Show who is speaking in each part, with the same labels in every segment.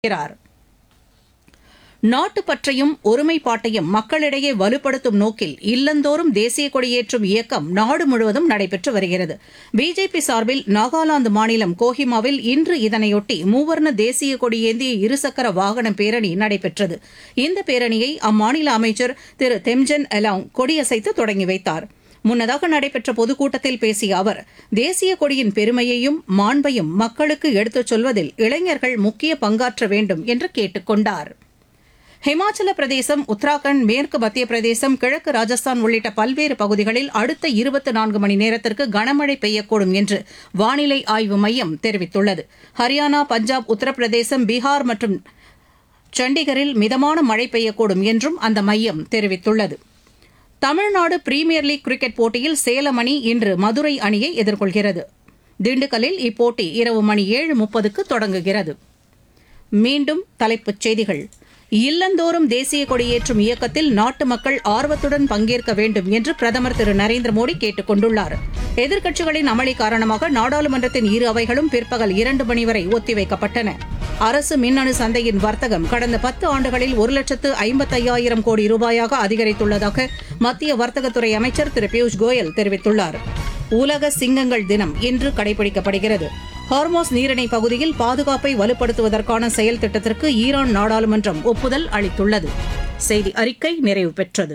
Speaker 1: இருக்கிறார் நாட்டுப்பற்றையும் ஒருமைப்பாட்டையும் மக்களிடையே வலுப்படுத்தும் நோக்கில் இல்லந்தோறும் தேசிய கொடியேற்றும் இயக்கம் நாடு முழுவதும் நடைபெற்று வருகிறது பிஜேபி சார்பில் நாகாலாந்து மாநிலம் கோஹிமாவில் இன்று இதனையொட்டி மூவர்ண தேசிய கொடியேந்திய இருசக்கர வாகன பேரணி நடைபெற்றது இந்த பேரணியை அம்மாநில அமைச்சர் திரு தெம்ஜன் எலாங் கொடியசைத்து தொடங்கி வைத்தார் முன்னதாக நடைபெற்ற பொதுக்கூட்டத்தில் பேசிய அவர் தேசிய கொடியின் பெருமையையும் மாண்பையும் மக்களுக்கு எடுத்துச் சொல்வதில் இளைஞர்கள் முக்கிய பங்காற்ற வேண்டும் என்று கேட்டுக் கொண்டார் ஹிமாச்சல பிரதேசம் உத்தராகண்ட் மேற்கு மத்திய பிரதேசம் கிழக்கு ராஜஸ்தான் உள்ளிட்ட பல்வேறு பகுதிகளில் அடுத்த இருபத்தி நான்கு மணி நேரத்திற்கு கனமழை பெய்யக்கூடும் என்று வானிலை ஆய்வு மையம் தெரிவித்துள்ளது ஹரியானா பஞ்சாப் உத்தரப்பிரதேசம் பீகார் மற்றும் சண்டிகரில் மிதமான மழை பெய்யக்கூடும் என்றும் அந்த மையம் தெரிவித்துள்ளது தமிழ்நாடு பிரீமியர் லீக் கிரிக்கெட் போட்டியில் சேலம் அணி இன்று மதுரை அணியை எதிர்கொள்கிறது திண்டுக்கல்லில் இப்போட்டி இரவு மணி ஏழு முப்பதுக்கு தொடங்குகிறது மீண்டும் தலைப்புச் செய்திகள் இல்லந்தோறும் தேசிய கொடியேற்றும் இயக்கத்தில் நாட்டு மக்கள் ஆர்வத்துடன் பங்கேற்க வேண்டும் என்று பிரதமர் திரு நரேந்திர மோடி கேட்டுக் கொண்டுள்ளார் எதிர்க்கட்சிகளின் அமளி காரணமாக நாடாளுமன்றத்தின் இரு அவைகளும் பிற்பகல் இரண்டு மணி வரை ஒத்திவைக்கப்பட்டன அரசு மின்னணு சந்தையின் வர்த்தகம் கடந்த பத்து ஆண்டுகளில் ஒரு லட்சத்து ஐம்பத்தையாயிரம் கோடி ரூபாயாக அதிகரித்துள்ளதாக மத்திய வர்த்தகத்துறை அமைச்சர் திரு பியூஷ் கோயல் தெரிவித்துள்ளார் உலக சிங்கங்கள் தினம் இன்று கடைபிடிக்கப்படுகிறது ஹார்மோஸ் நீரிணை பகுதியில் பாதுகாப்பை வலுப்படுத்துவதற்கான செயல் திட்டத்திற்கு ஈரான் நாடாளுமன்றம் ஒப்புதல் அளித்துள்ளது செய்தி அறிக்கை நிறைவு பெற்றது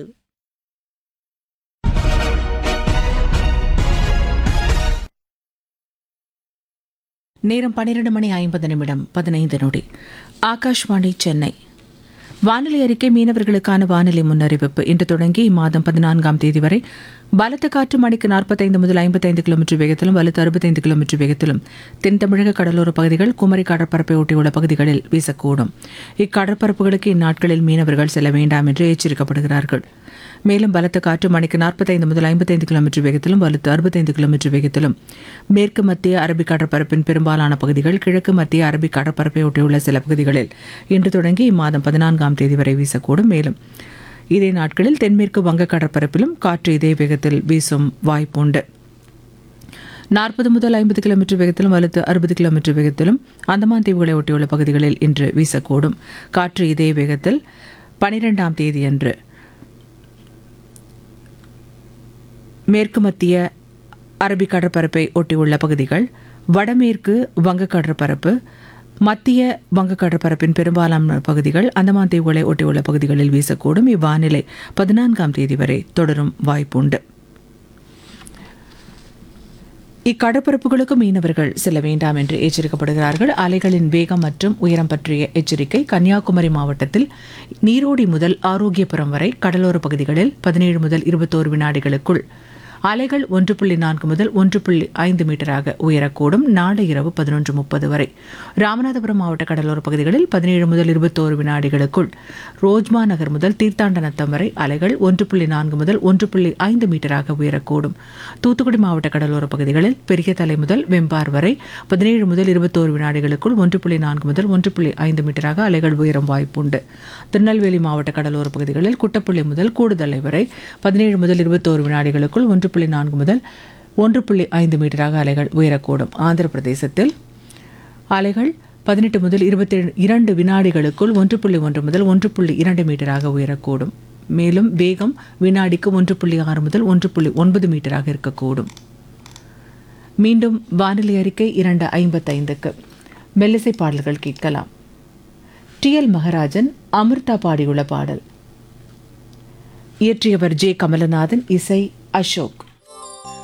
Speaker 2: நேரம் பன்னிரண்டு மணி ஐம்பது நிமிடம் பதினைந்து நொடி ஆகாஷ்வாணி சென்னை வானிலை அறிக்கை மீனவர்களுக்கான வானிலை முன்னறிவிப்பு இன்று தொடங்கி இம்மாதம் பதினான்காம் தேதி வரை பலத்த காற்று மணிக்கு நாற்பத்தைந்து முதல் ஐம்பத்தைந்து கிலோமீட்டர் வேகத்திலும் வலுத்து அறுபத்தைந்து கிலோமீட்டர் வேகத்திலும் தென் தமிழக கடலோர பகுதிகள் குமரி கடற்பரப்பை ஒட்டியுள்ள பகுதிகளில் வீசக்கூடும் இக்கடற்பரப்புகளுக்கு இந்நாட்களில் மீனவர்கள் செல்ல வேண்டாம் என்று எச்சரிக்கப்படுகிறார்கள் மேலும் பலத்த காற்று மணிக்கு நாற்பத்தைந்து முதல் ஐம்பத்தைந்து கிலோமீட்டர் வேகத்திலும் வலுத்து அறுபத்தைந்து கிலோமீட்டர் வேகத்திலும் மேற்கு மத்திய அரபிக் கடற்பரப்பின் பெரும்பாலான பகுதிகள் கிழக்கு மத்திய அரபிக் கடற்பரப்பை ஒட்டியுள்ள சில பகுதிகளில் இன்று தொடங்கி இம்மாதம் பதினான்காம் தேதி வரை வீசக்கூடும் மேலும் இதே நாட்களில் தென்மேற்கு வங்க கடற்பரப்பிலும் காற்று இதே வேகத்தில் வீசும் வாய்ப்புண்டு நாற்பது முதல் ஐம்பது கிலோமீட்டர் வேகத்திலும் வலுத்து அறுபது கிலோமீட்டர் வேகத்திலும் அந்தமான் தீவுகளை ஒட்டியுள்ள பகுதிகளில் இன்று வீசக்கூடும் காற்று இதே வேகத்தில் பனிரெண்டாம் தேதியன்று மேற்கு மத்திய அரபிக் கடற்பரப்பை ஒட்டியுள்ள பகுதிகள் வடமேற்கு வங்க கடற்பரப்பு மத்திய வங்க கடற்பரப்பின் பெரும்பாலான பகுதிகள் அந்தமான் தீவுகளை ஒட்டியுள்ள பகுதிகளில் வீசக்கூடும் இவ்வானிலை பதினான்காம் தேதி வரை தொடரும் வாய்ப்புண்டு இக்கடற்பரப்புகளுக்கு மீனவர்கள் செல்ல வேண்டாம் என்று எச்சரிக்கப்படுகிறார்கள் அலைகளின் வேகம் மற்றும் உயரம் பற்றிய எச்சரிக்கை கன்னியாகுமரி மாவட்டத்தில் நீரோடி முதல் ஆரோக்கியபுரம் வரை கடலோர பகுதிகளில் பதினேழு முதல் இருபத்தோரு வினாடிகளுக்குள் அலைகள் ஒன்று புள்ளி நான்கு முதல் ஒன்று புள்ளி ஐந்து மீட்டராக உயரக்கூடும் நாளை இரவு பதினொன்று முப்பது வரை ராமநாதபுரம் மாவட்ட கடலோர பகுதிகளில் பதினேழு முதல் இருபத்தோரு வினாடிகளுக்குள் ரோஜ்மா நகர் முதல் தீர்த்தாண்டநத்தம் வரை அலைகள் ஒன்று புள்ளி நான்கு முதல் ஒன்று புள்ளி ஐந்து மீட்டராக உயரக்கூடும் தூத்துக்குடி மாவட்ட கடலோர பகுதிகளில் பெரிய தலை முதல் வெம்பார் வரை பதினேழு முதல் இருபத்தோரு வினாடிகளுக்குள் ஒன்று புள்ளி நான்கு முதல் ஒன்று புள்ளி ஐந்து மீட்டராக அலைகள் உயரும் வாய்ப்புண்டு திருநெல்வேலி மாவட்ட கடலோர பகுதிகளில் குட்டப்புள்ளி முதல் கூடுதலை வரை பதினேழு முதல் இருபத்தோரு வினாடிகளுக்குள் ஒன்று புள்ளி நான்கு முதல் ஒன்று புள்ளி ஐந்து மீட்டராக அலைகள் உயரக்கூடும் ஆந்திர பிரதேசத்தில் அலைகள் பதினெட்டு முதல் இருபத்தி இரண்டு வினாடிகளுக்குள் ஒன்று புள்ளி ஒன்று முதல் ஒன்று புள்ளி இரண்டு மீட்டராக உயரக்கூடும் மேலும் வேகம் வினாடிக்கு ஒன்று புள்ளி ஆறு முதல் ஒன்று புள்ளி ஒன்பது மீட்டராக இருக்கக்கூடும் மீண்டும் வானிலை அறிக்கை இரண்டு ஐம்பத்தைந்துக்கு மெல்லிசை பாடல்கள் கேட்கலாம் டி எல் மகராஜன் அமிர்தா பாடியுள்ள பாடல் இயற்றியவர் ஜே கமலநாதன் இசை அசோக்